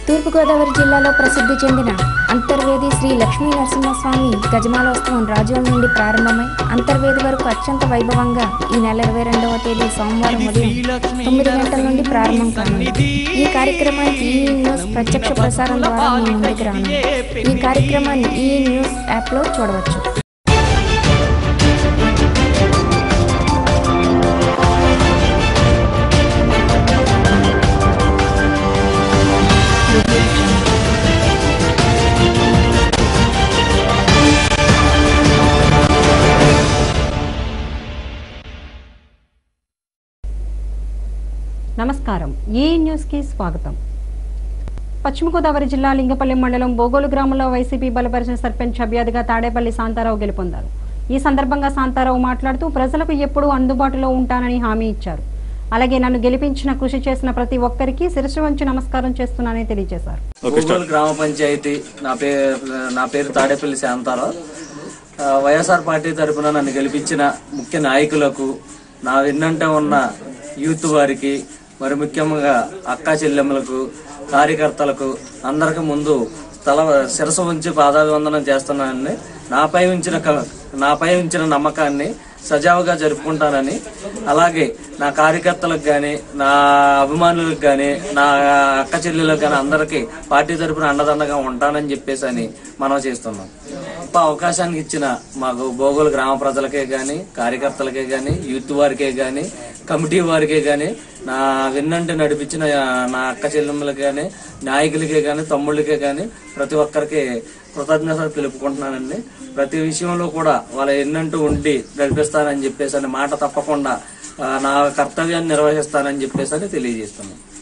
తూర్పుగోదావరి జిల్లాలో ప్రసిద్ధి చెందిన అంతర్వేది శ్రీ లక్ష్మీ నరసింహస్వామి గజమాలోత్సవం రాజోల నుండి ప్రారంభమై అంతర్వేది వరకు అత్యంత వైభవంగా ఈ నెల ఇరవై రెండవ తేదీ సోమవారం ఉదయం తొమ్మిది గంటల నుండి ప్రారంభం కానుంది ఈ కార్యక్రమానికి ఈ న్యూస్ ప్రత్యక్ష ప్రసారం ద్వారా మీ ముందుకు రానుంది ఈ కార్యక్రమాన్ని ఈ న్యూస్ యాప్లో చూడవచ్చు నమస్కారం ఈ న్యూస్కి స్వాగతం పశ్చిమ గోదావరి జిల్లా లింగపల్లి మండలం బోగోలు గ్రామంలో వైసీపీ బలపరిచిన సర్పంచ్ అభ్యర్థిగా తాడేపల్లి శాంతారావు గెలుపొందారు ఈ సందర్భంగా శాంతారావు మాట్లాడుతూ ప్రజలకు ఎప్పుడూ అందుబాటులో ఉంటానని హామీ ఇచ్చారు అలాగే నన్ను గెలిపించిన కృషి చేసిన ప్రతి ఒక్కరికి శిరస్సు వంచి నమస్కారం చేస్తున్నానని తెలియజేశారు ఒంగోలు గ్రామ పంచాయతీ నా పేరు నా పేరు తాడేపల్లి శాంతారావు ఆ, వైఎస్ఆర్ పార్టీ తరపున నన్ను గెలిపించిన ముఖ్య నాయకులకు నా వెన్నంట ఉన్న యూత్ వారికి మరి ముఖ్యంగా అక్కా చెల్లెమ్మలకు కార్యకర్తలకు అందరికి ముందు తల శిరసు ఉంచి పాదాభివందనం చేస్తున్నానని నాపై ఉంచిన క- నాపై ఉంచిన నమ్మకాన్ని సజావుగా జరుపుకుంటానని అలాగే నా కార్యకర్తలకు కానీ నా అభిమానులకు కానీ నా అక్క చెల్లెలకు కానీ అందరికీ పార్టీ తరపున అండదండగా ఉంటానని చెప్పేసి అని మనం చేస్తున్నాం గొప్ప అవకాశాన్ని ఇచ్చిన మాకు బోగోలు గ్రామ ప్రజలకే గాని కార్యకర్తలకే గాని యూత్ వారికే గాని కమిటీ వారికే గాని నా వెన్నంటి నడిపించిన నా అక్క చెల్లెమ్మలకి గాని నాయకులకే గాని తమ్ముళ్ళకే గాని ప్రతి ఒక్కరికి కృతజ్ఞతలు తెలుపుకుంటున్నానండి ప్రతి విషయంలో కూడా వాళ్ళ ఎన్నంటూ ఉండి నడిపిస్తానని చెప్పేసి అని మాట తప్పకుండా ఆ, నా కర్తవ్యాన్ని నిర్వహిస్తానని చెప్పేసి అని తెలియజేస్తున్నాను